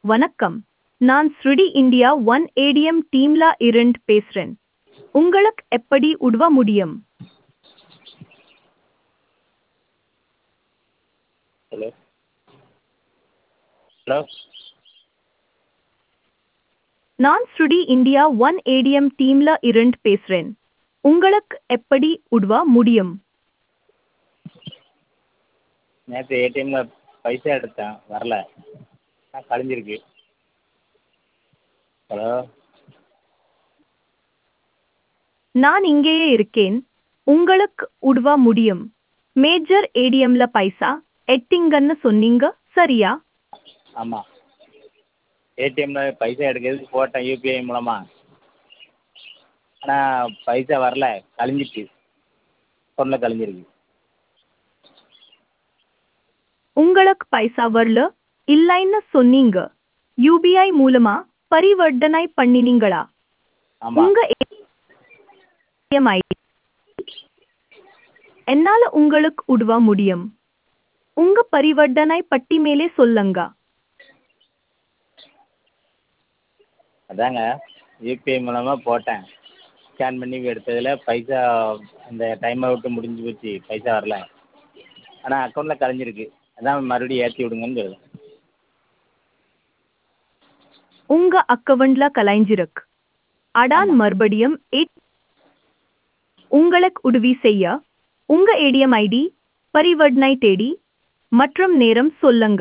வணக்கம் நான் ஸ்ருடி இந்தியா ஒன் ஏடிஎம் டீம்ல இருந்து பேசுறேன் உங்களுக்கு எப்படி உதவ முடியும் ஹலோ ஹலோ நான் ஸ்ருடி இந்தியா ஒன் ஏடிஎம் டீம்ல இருந்து பேசுறேன் உங்களுக்கு எப்படி உதவ முடியும் நேற்று ஏடிஎம்மில் பைசா எடுத்தேன் வரல ஆனால் கழிஞ்சிருக்கு ஹலோ நான் இங்கேயே இருக்கேன் உங்களுக்கு உதவ முடியும் மேஜர் ஏடிஎம்ல பைசா எட்டிங்கன்னு சொன்னீங்க சரியா ஆமாம் ஏடிஎம்மில் பைசா எடுக்கிறதுக்கு போட்டேன் யூபிஐ மூலமாக ஆனால் பைசா வரல கழிஞ்சிட்டு அக்கௌண்ட்டில் கழிஞ்சிருக்கு உங்களுக்கு பைசா வரல இல்லைன்னு சொன்னீங்க யூபிஐ மூலமா பரிவர்த்தனை பண்ணினீங்களா ஆமாம் உங்க ATM ID என்னால உங்களுக்கு உதவ முடியும் உங்க பரிவர்த்தனை பட்டி மேலே சொல்லுங்க அதாங்க யூபிஐ மூலமாக போட்டேன் ஸ்கேன் பண்ணி எடுத்ததில் பைசா அந்த டைமை விட்டு முடிஞ்சு போச்சு பைசா வரல ஆனால் அக்கௌண்ட்டில் கழிஞ்சிருக்கு அதான் மறுபடியும் ஏற்றி விடுங்கன்னு சொல்லுது உங்க அக்கவுண்ட்ல கலைஞ்சிருக்கு அடான் மறுபடியும் ஏ- உங்களுக்கு உதவி செய்ய உங்க ஏடிஎம் ஐடி பரிவர்த்தனை தேடி மற்றும் நேரம் சொல்லுங்க